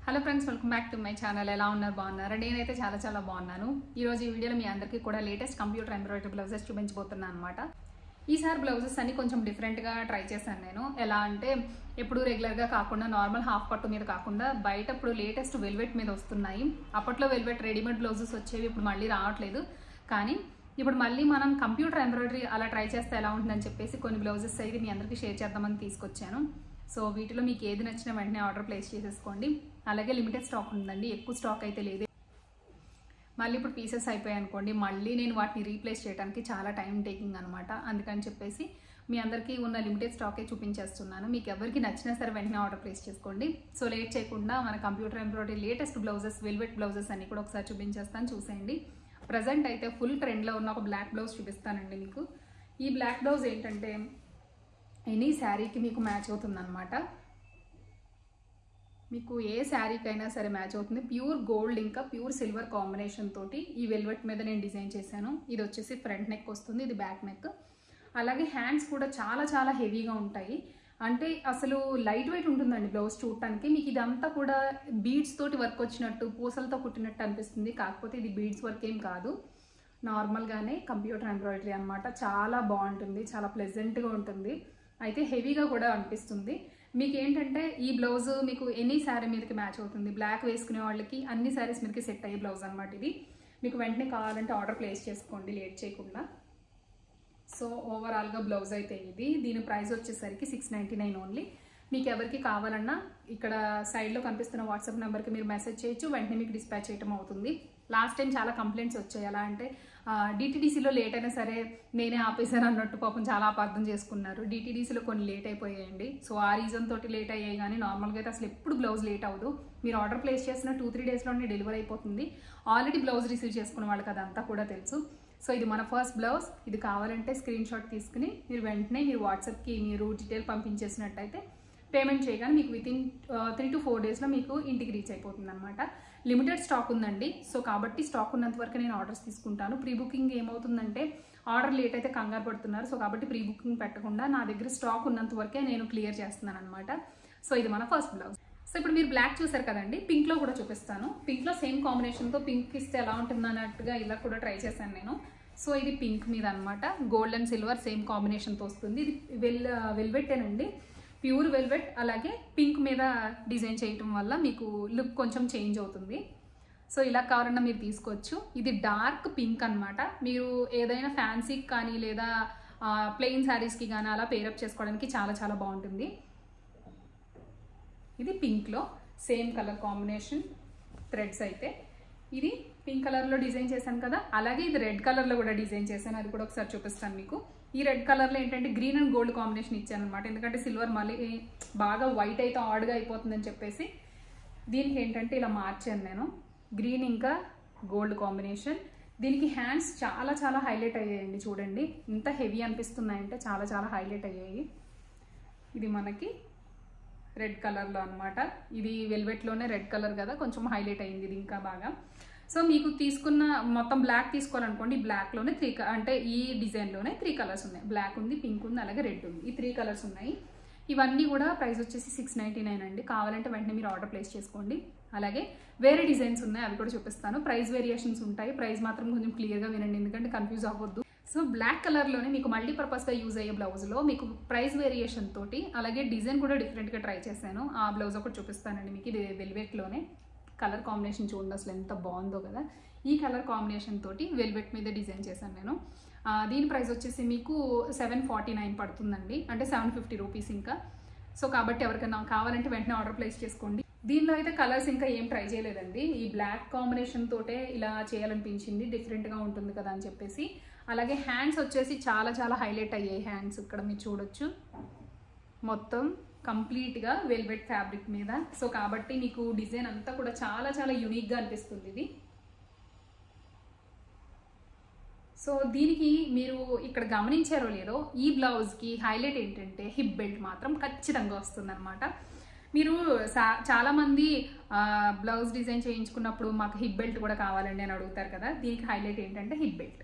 hello friends welcome back to my channel ఎలా ఉన్నారు బాగున్నారా నేనైతే చాలా చాలా బాగున్నాను ఈ రోజు ఈ వీడియోలో మీ అందరికీ కూడా లేటెస్ట్ కంప్యూటర్ ఎంబ్రాయిడరీ బ్లౌజెస్ చూపించబోతున్నాను అనమాట ఈసారి బ్లౌజెస్ అన్ని కొంచెం డిఫరెంట్గా ట్రై చేశాను నేను ఎలా అంటే ఎప్పుడు రెగ్యులర్గా కాకుండా నార్మల్ హాఫ్ పట్టు మీద కాకుండా బయట ఇప్పుడు లేటెస్ట్ వెల్వెట్ మీద వస్తున్నాయి అప్పట్లో వెల్వెట్ రెడీమేడ్ బ్లౌజెస్ వచ్చేవి ఇప్పుడు మళ్ళీ రావట్లేదు కానీ ఇప్పుడు మళ్ళీ మనం కంప్యూటర్ ఎంబ్రాయిడరీ అలా ట్రై చేస్తే ఎలా ఉంటుందని చెప్పేసి కొన్ని బ్లౌజెస్ అయితే మీ అందరికీ షేర్ చేద్దామని తీసుకొచ్చాను సో వీటిలో మీకు ఏది నచ్చినా వెంటనే ఆర్డర్ ప్లేస్ చేసేసుకోండి అలాగే లిమిటెడ్ స్టాక్ ఉందండి ఎక్కువ స్టాక్ అయితే లేదు మళ్ళీ ఇప్పుడు పీసెస్ అయిపోయాయి అనుకోండి మళ్ళీ నేను వాటిని రీప్లేస్ చేయడానికి చాలా టైం టేకింగ్ అనమాట అందుకని చెప్పేసి మీ అందరికీ ఉన్న లిమిటెడ్ స్టాకే చూపించేస్తున్నాను మీకు ఎవరికి నచ్చినా సరే వెంటనే ఆర్డర్ ప్లేస్ చేసుకోండి సో లేట్ చేయకుండా మన computer embroidery latest blouses velvet blouses అన్ని కూడా ఒకసారి చూపించేస్తాను చూసేయండి ప్రజెంట్ అయితే ఫుల్ ట్రెండ్లో ఉన్న ఒక బ్లాక్ బ్లౌజ్ చూపిస్తానండి మీకు ఈ బ్లాక్ బ్లౌజ్ ఏంటంటే ఎనీ శారీకి మీకు మ్యాచ్ అవుతుందన్నమాట మీకు ఏ శారీకైనా సరే మ్యాచ్ అవుతుంది ప్యూర్ గోల్డ్ ఇంకా ప్యూర్ సిల్వర్ కాంబినేషన్ తోటి ఈ వెల్వెట్ మీద నేను డిజైన్ చేశాను ఇది వచ్చేసి ఫ్రంట్ నెక్ వస్తుంది ఇది బ్యాక్ నెక్ అలాగే హ్యాండ్స్ కూడా చాలా చాలా హెవీగా ఉంటాయి అంటే అసలు లైట్ వెయిట్ ఉంటుందండి బ్లౌజ్ చూడటానికి మీకు ఇదంతా కూడా బీడ్స్ తోటి వర్క్ వచ్చినట్టు పూసలతో కుట్టినట్టు అనిపిస్తుంది కాకపోతే ఇది బీడ్స్ వర్క్ ఏం కాదు నార్మల్గానే కంప్యూటర్ ఎంబ్రాయిడరీ అనమాట చాలా బాగుంటుంది చాలా ప్లెజెంట్గా ఉంటుంది అయితే హెవీగా కూడా అనిపిస్తుంది మీకు ఏంటంటే ఈ బ్లౌజ్ మీకు ఎనీ శారీ మీదకి మ్యాచ్ అవుతుంది బ్లాక్ వేసుకునే వాళ్ళకి అన్ని శారీస్ మీదకి సెట్ అయ్యే బ్లౌజ్ అనమాట ఇది మీకు వెంటనే కావాలంటే ఆర్డర్ ప్లేస్ చేసుకోండి లేట్ చేయకుండా సో ఓవరాల్గా బ్లౌజ్ అయితే ఇది దీని ప్రైస్ వచ్చేసరికి సిక్స్ నైంటీ నైన్ ఓన్లీ మీకు ఎవరికి కావాలన్నా ఇక్కడ సైడ్లో కనిపిస్తున్న వాట్సాప్ నెంబర్కి మీరు మెసేజ్ చేయొచ్చు వెంటనే మీకు డిస్పాచ్ చేయడం అవుతుంది లాస్ట్ టైం చాలా కంప్లైంట్స్ వచ్చాయి ఎలా అంటే డిటీడీసీలో లేట్ అయినా సరే నేనే ఆపేశాను అన్నట్టు పాపం చాలా అపార్థం చేసుకున్నారు డిటీడీసీలో కొన్ని లేట్ అయిపోయాయండి సో ఆ రీజన్ తోటి లేట్ అయ్యాయి కానీ నార్మల్గా అయితే అసలు ఎప్పుడు బ్లౌజ్ లేట్ అవ్వదు మీరు ఆర్డర్ ప్లేస్ చేసిన టూ త్రీ డేస్లోనే డెలివరీ అయిపోతుంది ఆల్రెడీ బ్లౌజ్ రిసీవ్ చేసుకున్న వాళ్ళకి అదంతా కూడా తెలుసు సో ఇది మన ఫస్ట్ బ్లౌజ్ ఇది కావాలంటే స్క్రీన్ షాట్ తీసుకుని మీరు వెంటనే మీరు వాట్సాప్కి మీరు డీటెయిల్ పంపించేసినట్టయితే పేమెంట్ చేయగానే మీకు within three to four డేస్లో మీకు ఇంటికి రీచ్ అయిపోతుంది అనమాట లిమిటెడ్ స్టాక్ ఉందండి సో కాబట్టి స్టాక్ ఉన్నంత వరకు నేను ఆర్డర్స్ తీసుకుంటాను ప్రీ బుకింగ్ ఏమవుతుందంటే ఆర్డర్ లేట్ అయితే కంగారు పడుతున్నారు సో కాబట్టి ప్రీ బుకింగ్ పెట్టకుండా నా దగ్గర స్టాక్ ఉన్నంత వరకే నేను క్లియర్ చేస్తున్నాను అనమాట సో ఇది మన ఫస్ట్ బ్లౌజ్ సో ఇప్పుడు మీరు బ్లాక్ చూసారు కదండి పింక్లో కూడా చూపిస్తాను పింక్లో సేమ్ కాంబినేషన్తో పింక్ ఇస్తే ఎలా ఉంటుంది అన్నట్టుగా ఇలా కూడా ట్రై చేశాను నేను సో ఇది పింక్ మీద అనమాట గోల్డ్ అండ్ సిల్వర్ సేమ్ కాంబినేషన్తో వస్తుంది ఇది వెల్ వెల్వెట్టేనండి ప్యూర్ వెల్వెట్ అలాగే పింక్ మీద డిజైన్ చేయటం వల్ల మీకు లుక్ కొంచెం చేంజ్ అవుతుంది సో ఇలా కావాలన్నా మీరు తీసుకోవచ్చు ఇది డార్క్ పింక్ అనమాట మీరు ఏదైనా ఫ్యాన్సీకి కానీ లేదా ప్లెయిన్ శారీస్కి కానీ అలా పేరప్ చేసుకోవడానికి చాలా చాలా బాగుంటుంది ఇది పింక్లో సేమ్ కలర్ కాంబినేషన్ థ్రెడ్స్ అయితే ఇది పింక్ కలర్లో డిజైన్ చేశాను కదా అలాగే ఇది రెడ్ కలర్లో కూడా డిజైన్ చేశాను అది కూడా ఒకసారి చూపిస్తాను మీకు ఈ రెడ్ కలర్లో ఏంటంటే గ్రీన్ అండ్ గోల్డ్ కాంబినేషన్ ఇచ్చాను అనమాట ఎందుకంటే సిల్వర్ మళ్ళీ బాగా వైట్ అయితే ఆడ్గా అయిపోతుందని చెప్పేసి దీనికి ఏంటంటే ఇలా మార్చాను నేను గ్రీన్ ఇంకా గోల్డ్ కాంబినేషన్ దీనికి హ్యాండ్స్ చాలా చాలా హైలైట్ అయ్యాయండి చూడండి ఇంత హెవీ అనిపిస్తున్నాయంటే చాలా చాలా హైలైట్ అయ్యాయి ఇది మనకి రెడ్ కలర్లో అనమాట ఇది వెల్వెట్లోనే రెడ్ కలర్ కదా కొంచెం హైలైట్ అయింది ఇది ఇంకా బాగా సో మీకు తీసుకున్న మొత్తం బ్లాక్ తీసుకోవాలనుకోండి బ్లాక్లోనే త్రీ అంటే ఈ డిజైన్లోనే త్రీ కలర్స్ ఉన్నాయి బ్లాక్ ఉంది పింక్ ఉంది అలాగే రెడ్ ఉంది ఈ త్రీ కలర్స్ ఉన్నాయి ఇవన్నీ కూడా ప్రైస్ వచ్చేసి సిక్స్ నైంటీ నైన్ అండి కావాలంటే వెంటనే మీరు ఆర్డర్ ప్లేస్ చేసుకోండి అలాగే వేరే డిజైన్స్ ఉన్నాయి అవి కూడా చూపిస్తాను ప్రైస్ వేరియేషన్స్ ఉంటాయి ప్రైస్ మాత్రం కొంచెం క్లియర్గా వినండి ఎందుకంటే కన్ఫ్యూజ్ అవ్వద్దు సో బ్లాక్ కలర్లోనే మీకు మల్టీ పర్పస్గా యూజ్ అయ్యే బ్లౌజ్లో మీకు ప్రైస్ వేరియేషన్ తోటి అలాగే డిజైన్ కూడా డిఫరెంట్గా ట్రై చేశాను ఆ బ్లౌజ్ ఒకటి చూపిస్తానండి మీకు ఇది వెల్వెట్లోనే కలర్ కాంబినేషన్ చూడండి అసలు ఎంత బాగుందో కదా ఈ కలర్ కాంబినేషన్ తోటి వెల్వెట్ మీద డిజైన్ చేశాను నేను దీని ప్రైస్ వచ్చేసి మీకు సెవెన్ ఫార్టీ నైన్ పడుతుందండి అంటే సెవెన్ ఫిఫ్టీ రూపీస్ ఇంకా సో కాబట్టి ఎవరికైనా కావాలంటే వెంటనే ఆర్డర్ ప్లేస్ చేసుకోండి దీనిలో అయితే కలర్స్ ఇంకా ఏం ట్రై చేయలేదండి ఈ బ్లాక్ కాంబినేషన్ తోటే ఇలా చేయాలనిపించింది డిఫరెంట్గా ఉంటుంది కదా అని చెప్పేసి అలాగే హ్యాండ్స్ వచ్చేసి చాలా చాలా హైలైట్ అయ్యాయి హ్యాండ్స్ ఇక్కడ మీరు చూడొచ్చు మొత్తం కంప్లీట్గా వెల్వెట్ ఫ్యాబ్రిక్ మీద సో కాబట్టి మీకు డిజైన్ అంతా కూడా చాలా చాలా యూనిక్గా అనిపిస్తుంది ఇది సో దీనికి మీరు ఇక్కడ గమనించారో లేదో ఈ బ్లౌజ్కి హైలైట్ ఏంటంటే హిప్ బెల్ట్ మాత్రం ఖచ్చితంగా వస్తుందన్నమాట మీరు చాలామంది బ్లౌజ్ డిజైన్ చేయించుకున్నప్పుడు మాకు హిప్ బెల్ట్ కూడా కావాలండి అని అడుగుతారు కదా దీనికి హైలైట్ ఏంటంటే hip belt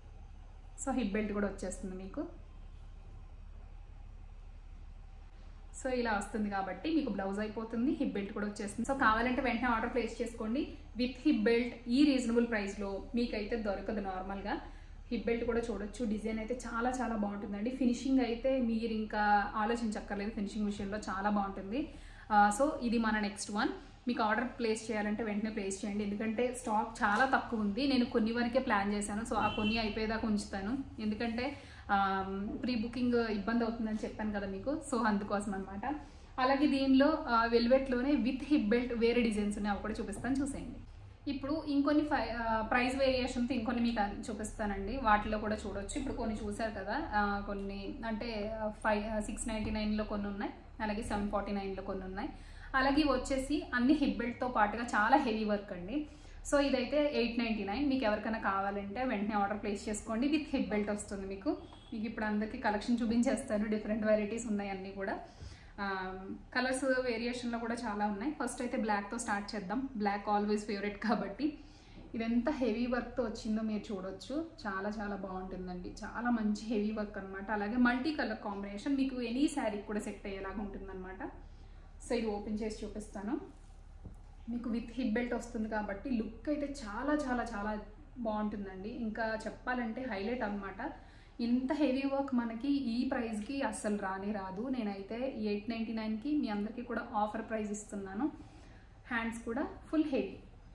so hip belt కూడా వచ్చేస్తుంది మీకు సో ఇలా వస్తుంది కాబట్టి మీకు బ్లౌజ్ అయిపోతుంది హిప్ బెల్ట్ కూడా వచ్చేస్తుంది సో కావాలంటే వెంటనే ఆర్డర్ ప్లేస్ చేసుకోండి విత్ హిప్ బెల్ట్ ఈ రీజనబుల్ ప్రైస్లో మీకైతే దొరకదు నార్మల్గా హిప్ బెల్ట్ కూడా చూడొచ్చు డిజైన్ అయితే చాలా చాలా బాగుంటుందండి ఫినిషింగ్ అయితే మీరు ఇంకా ఆలోచించక్కర్లేదు ఫినిషింగ్ విషయంలో చాలా బాగుంటుంది ఆ, సో ఇది మన నెక్స్ట్ వన్ మీకు ఆర్డర్ ప్లేస్ చేయాలంటే వెంటనే ప్లేస్ చేయండి ఎందుకంటే స్టాక్ చాలా తక్కువ ఉంది నేను కొన్ని వరకే ప్లాన్ చేశాను సో ఆ కొన్ని అయిపోయేదాకా ఉంచుతాను ఎందుకంటే ప్రీ బుకింగ్ ఇబ్బంది అవుతుందని చెప్పాను కదా మీకు సో అందుకోసం అనమాట అలాగే దీనిలో వెల్వెట్లోనే విత్ హిప్ బెల్ట్ వేరే డిజైన్స్ ఉన్నాయి అవి కూడా చూపిస్తాను చూసేయండి ఇప్పుడు ఇంకొన్ని ఫై ప్రైస్ వేరియేషన్తో ఇంకొన్ని మీకు అన్- చూపిస్తానండి వాటిలో కూడా చూడొచ్చు ఇప్పుడు కొన్ని చూసారు కదా ఆ, కొన్ని అంటే ఫైవ్ సిక్స్ నైంటీ నైన్లో కొన్ని ఉన్నాయి అలాగే సెవెన్ ఫార్టీ నైన్లో కొన్ని ఉన్నాయి అలాగే ఇవి వచ్చేసి అన్ని హిప్ బెల్ట్తో పాటుగా చాలా హెవీ వర్క్ అండి సో ఇదైతే ఎయిట్ నైంటీ నైన్ మీకు ఎవరికైనా కావాలంటే వెంటనే ఆర్డర్ ప్లేస్ చేసుకోండి విత్ హిప్ బెల్ట్ వస్తుంది మీకు మీకు ఇప్పుడు అందరికీ కలెక్షన్ చూపించేస్తాను డిఫరెంట్ వెరైటీస్ ఉన్నాయి అన్నీ కూడా కలర్స్ వేరియేషన్లో కూడా చాలా ఉన్నాయి ఫస్ట్ అయితే బ్లాక్తో స్టార్ట్ చేద్దాం బ్లాక్ ఆల్వేస్ ఫేవరెట్ కాబట్టి ఇది ఎంత హెవీ వర్క్తో వచ్చిందో మీరు చూడొచ్చు చాలా చాలా బాగుంటుందండి చాలా మంచి హెవీ వర్క్ అనమాట అలాగే మల్టీ కలర్ కాంబినేషన్ మీకు ఎనీ శారీ కూడా సెట్ అయ్యేలాగా ఉంటుందన్నమాట సో ఇది ఓపెన్ చేసి చూపిస్తాను మీకు విత్ హిప్ బెల్ట్ వస్తుంది కాబట్టి లుక్ అయితే చాలా చాలా చాలా బాగుంటుందండి ఇంకా చెప్పాలంటే హైలైట్ అన్నమాట ఇంత హెవీ వర్క్ మనకి ఈ ప్రైస్కి అస్సలు రాని రాదు నేనైతే ఎయిట్ నైంటీ నైన్కి మీ అందరికీ కూడా ఆఫర్ ప్రైస్ ఇస్తున్నాను హ్యాండ్స్ కూడా ఫుల్ హెవీ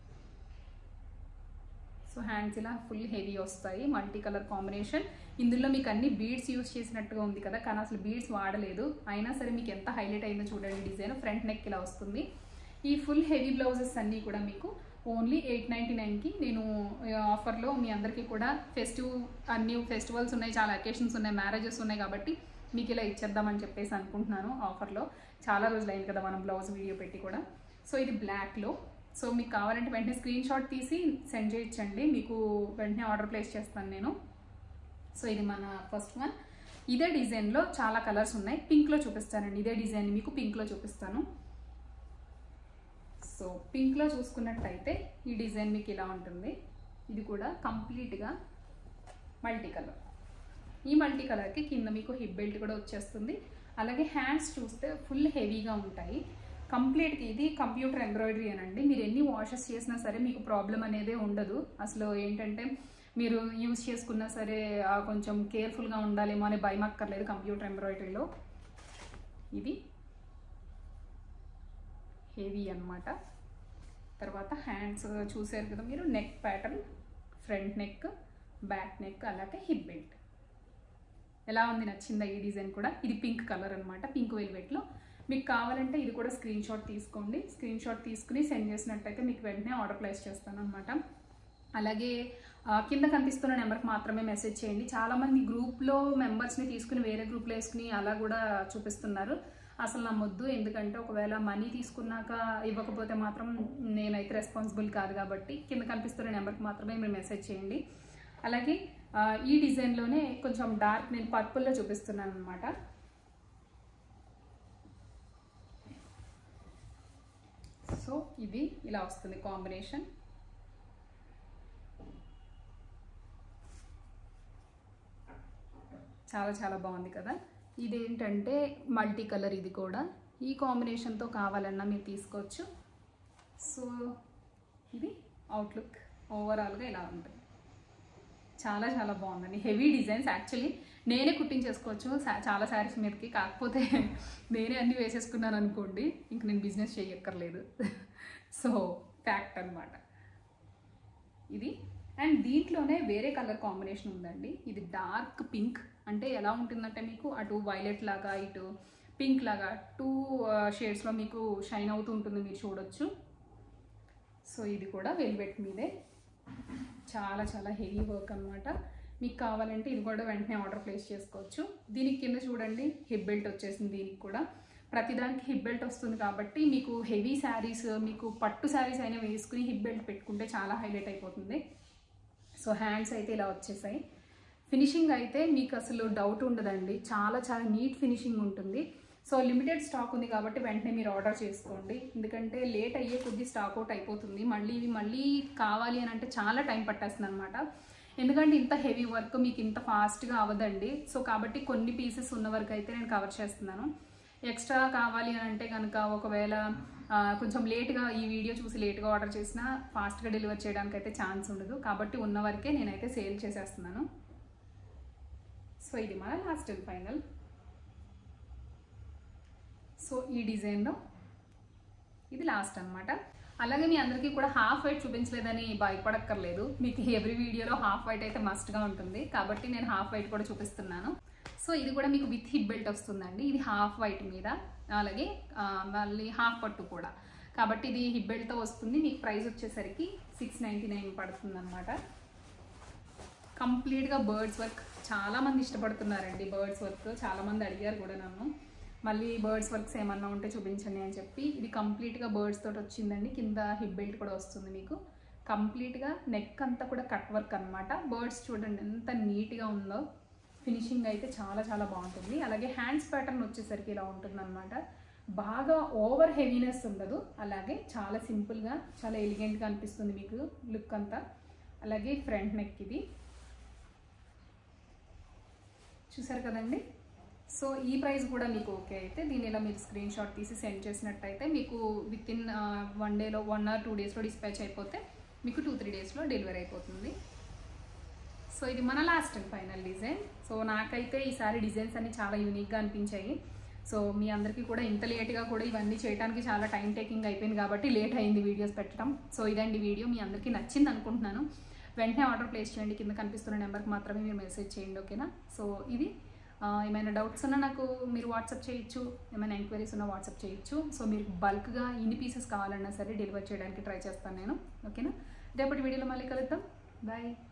సో హ్యాండ్స్ ఇలా ఫుల్ హెవీ వస్తాయి మల్టీ కలర్ కాంబినేషన్ ఇందులో మీకు అన్ని బీడ్స్ యూస్ చేసినట్టుగా ఉంది కదా కానీ అసలు బీడ్స్ వాడలేదు అయినా సరే మీకు ఎంత హైలైట్ అయిందో చూడండి డిజైన్ ఫ్రంట్ నెక్ ఇలా వస్తుంది ఈ ఫుల్ హెవీ బ్లౌజెస్ అన్నీ కూడా మీకు ఓన్లీ ఎయిట్ నైంటీ నైన్కి నేను ఆఫర్లో మీ అందరికీ కూడా ఫెస్టివ్ అన్ని ఫెస్టివల్స్ ఉన్నాయి చాలా అకేషన్స్ ఉన్నాయి మ్యారేజెస్ ఉన్నాయి కాబట్టి మీకు ఇలా ఇచ్చేద్దామని చెప్పేసి అనుకుంటున్నాను ఆఫర్లో చాలా రోజులు అయింది కదా మనం బ్లౌజ్ వీడియో పెట్టి కూడా సో ఇది బ్లాక్లో సో మీకు కావాలంటే వెంటనే స్క్రీన్ షాట్ తీసి సెండ్ చేయించండి మీకు వెంటనే ఆర్డర్ ప్లేస్ చేస్తాను నేను సో ఇది మన ఫస్ట్ వన్ ఇదే డిజైన్లో చాలా కలర్స్ ఉన్నాయి పింక్లో చూపిస్తానండి ఇదే డిజైన్ మీకు పింక్లో చూపిస్తాను సో పింక్లో చూసుకున్నట్టయితే ఈ డిజైన్ మీకు ఇలా ఉంటుంది ఇది కూడా కంప్లీట్గా మల్టీ కలర్ ఈ మల్టీ కలర్కి కింద మీకు హిప్ బెల్ట్ కూడా వచ్చేస్తుంది అలాగే హ్యాండ్స్ చూస్తే ఫుల్ హెవీగా ఉంటాయి కంప్లీట్గా ఇది కంప్యూటర్ ఎంబ్రాయిడరీ అనండి మీరు ఎన్ని వాషెస్ చేసినా సరే మీకు ప్రాబ్లం అనేదే ఉండదు అసలు ఏంటంటే మీరు యూజ్ చేసుకున్నా సరే ఆ, కొంచెం కేర్ఫుల్గా ఉండాలేమో అనే భయం అక్కర్లేదు కంప్యూటర్ ఎంబ్రాయిడరీలో ఇది హెవీ అన్నమాట తర్వాత హ్యాండ్స్ చూసారు కదా మీరు neck pattern front neck back neck అలాగే హిప్ బెల్ట్ ఎలా ఉంది నచ్చిందా ఈ డిజైన్ కూడా ఇది పింక్ కలర్ అనమాట పింక్ వెల్వెట్లో మీకు కావాలంటే ఇది కూడా స్క్రీన్ షాట్ తీసుకోండి స్క్రీన్ షాట్ తీసుకుని సెండ్ చేసినట్టయితే మీకు వెంటనే ఆర్డర్ ప్లేస్ చేస్తాను అనమాట అలాగే ఆ, కింద కనిపిస్తున్న నెంబర్కి మాత్రమే మెసేజ్ చేయండి చాలామంది గ్రూప్లో మెంబర్స్ని తీసుకుని వేరే గ్రూప్లో వేసుకుని అలా కూడా చూపిస్తున్నారు అసలు నమ్మొద్దు ఎందుకంటే ఒకవేళ మనీ తీసుకున్నాక ఇవ్వకపోతే మాత్రం నేనైతే రెస్పాన్సిబుల్ కాదు కాబట్టి కింద కనిపిస్తున్న నెంబర్కి మాత్రమే మీరు మెసేజ్ చేయండి అలాగే ఆ, ఈ డిజైన్లోనే కొంచెం డార్క్ నేను పర్పుల్లో చూపిస్తున్నాను అనమాట సో ఇది ఇలా వస్తుంది కాంబినేషన్ చాలా చాలా బాగుంది కదా ఇదేంటంటే మల్టీ కలర్ ఇది కూడా ఈ కాంబినేషన్తో కావాలన్నా మీరు తీసుకోవచ్చు సో ఇది అవుట్లుక్ ఓవరాల్గా ఇలా ఉంటుంది చాలా చాలా బాగుందండి హెవీ డిజైన్స్ యాక్చువల్లీ నేనే కుట్టించేసుకోవచ్చు సా- చాలా శారీస్ మీదకి కాకపోతే నేనే అన్ని వేసేసుకున్నాను అనుకోండి ఇంక నేను బిజినెస్ చేయక్కర్లేదు సో ఫ్యాక్ట్ అన్నమాట ఇది అండ్ దీంట్లోనే వేరే కలర్ కాంబినేషన్ ఉందండి ఇది డార్క్ పింక్ అంటే ఎలా ఉంటుందంటే మీకు అటు వైలెట్ లాగా ఇటు పింక్ లాగా టూ షేడ్స్లో మీకు షైన్ అవుతూ ఉంటుంది మీరు చూడొచ్చు సో ఇది కూడా వెల్వెట్ మీదే చాలా చాలా హెవీ వర్క్ అనమాట మీకు కావాలంటే ఇది కూడా వెంటనే ఆర్డర్ ప్లేస్ చేసుకోవచ్చు దీనికి కింద చూడండి హిప్ బెల్ట్ వచ్చేసింది దీనికి కూడా ప్రతిదానికి హిప్ బెల్ట్ వస్తుంది కాబట్టి మీకు హెవీ శారీస్ మీకు పట్టు శారీస్ అయినా వేసుకుని హిప్ బెల్ట్ పెట్టుకుంటే చాలా హైలైట్ అయిపోతుంది సో హ్యాండ్స్ అయితే ఇలా వచ్చేసాయి ఫినిషింగ్ అయితే మీకు అసలు డౌట్ ఉండదండి చాలా చాలా నీట్ ఫినిషింగ్ ఉంటుంది సో లిమిటెడ్ స్టాక్ ఉంది కాబట్టి వెంటనే మీరు ఆర్డర్ చేసుకోండి ఎందుకంటే లేట్ అయ్యే కొద్దీ స్టాక్ అవుట్ అయిపోతుంది మళ్ళీ ఇవి మళ్ళీ కావాలి అని అంటే చాలా టైం పట్టేస్తుంది అనమాట ఎందుకంటే ఇంత హెవీ వర్క్ మీకు ఇంత ఫాస్ట్గా అవ్వదండి సో కాబట్టి కొన్ని పీసెస్ ఉన్న వరకు అయితే నేను కవర్ చేస్తున్నాను ఎక్స్ట్రా కావాలి అని అంటే కనుక ఒకవేళ ఆ, కొంచెం లేట్గా ఈ వీడియో చూసి లేట్గా ఆర్డర్ చేసినా ఫాస్ట్గా డెలివర్ చేయడానికి అయితే ఛాన్స్ ఉండదు కాబట్టి ఉన్న వరకే నేనైతే సేల్ చేసేస్తున్నాను సో ఇది మన లాస్ట్ అండ్ ఫైనల్ సో ఈ డిజైన్లో ఇది లాస్ట్ అన్నమాట అలాగే మీ అందరికీ కూడా హాఫ్ వైట్ చూపించలేదని భయపడక్కర్లేదు మీకు ఎవ్రీ వీడియోలో హాఫ్ వైట్ అయితే మస్ట్గా ఉంటుంది కాబట్టి నేను హాఫ్ వైట్ కూడా చూపిస్తున్నాను సో ఇది కూడా మీకు విత్ హిప్ బెల్ట్ వస్తుందండి ఇది హాఫ్ వైట్ మీద అలాగే ఆ, మళ్ళీ హాఫ్ పట్టు కూడా కాబట్టి ఇది హిప్ బెల్ట్తో వస్తుంది మీకు ప్రైస్ వచ్చేసరికి సిక్స్ నైంటీ నైన్ పడుతుంది అనమాట కంప్లీట్గా బర్డ్స్ వర్క్ చాలా మంది ఇష్టపడుతున్నారండి బర్డ్స్ వర్క్ చాలా మంది అడిగారు కూడా నన్ను మళ్ళీ బర్డ్స్ వర్క్స్ ఏమన్నా ఉంటే చూపించండి అని చెప్పి ఇది కంప్లీట్గా బర్డ్స్ తోటి వచ్చిందండి కింద హిప్ బెల్ట్ కూడా వస్తుంది మీకు కంప్లీట్గా నెక్ అంతా కూడా కట్ వర్క్ అనమాట బర్డ్స్ చూడండి ఎంత నీట్గా ఉందో ఫినిషింగ్ అయితే చాలా చాలా బాగుంటుంది అలాగే హ్యాండ్స్ ప్యాటర్న్ వచ్చేసరికి ఇలా ఉంటుంది బాగా ఓవర్ హెవీనెస్ ఉండదు అలాగే చాలా సింపుల్గా చాలా ఎలిగెంట్గా అనిపిస్తుంది మీకు లుక్ అంతా అలాగే ఫ్రంట్ నెక్ ఇది చూసారు కదండి సో ఈ ప్రైస్ కూడా మీకు ఓకే అయితే దీని ఇలా మీరు స్క్రీన్ షాట్ తీసి సెండ్ చేసినట్టయితే మీకు విత్ ఇన్ వన్ డేలో వన్ ఆర్ టూ డేస్లో డిస్పాచ్ అయిపోతే మీకు టూ త్రీ డేస్లో డెలివరీ అయిపోతుంది సో ఇది మన last and final design so నాకైతే ఈసారి డిజైన్స్ అన్ని చాలా యూనిక్గా అనిపించాయి సో మీ అందరికీ కూడా ఇంత లేట్గా కూడా ఇవన్నీ చేయడానికి చాలా టైం టేకింగ్ అయిపోయింది కాబట్టి లేట్ అయింది వీడియోస్ పెట్టడం సో ఇదండి వీడియో మీ అందరికీ నచ్చింది అనుకుంటున్నాను వెంటనే ఆర్డర్ ప్లేస్ చేయండి కింద కనిపిస్తున్న నెంబర్కి మాత్రమే మీరు మెసేజ్ చేయండి ఓకేనా సో ఇది ఆ, ఏమైనా డౌట్స్ ఉన్నా నాకు మీరు వాట్సాప్ చేయొచ్చు ఏమైనా ఎంక్వైరీస్ ఉన్నా వాట్సాప్ చేయొచ్చు సో మీరు బల్క్గా ఇన్ని పీసెస్ కావాలన్నా సరే డెలివర్ చేయడానికి ట్రై చేస్తాను నేను ఓకేనా రేపటి వీడియోలో మళ్ళీ కలుద్దాం బాయ్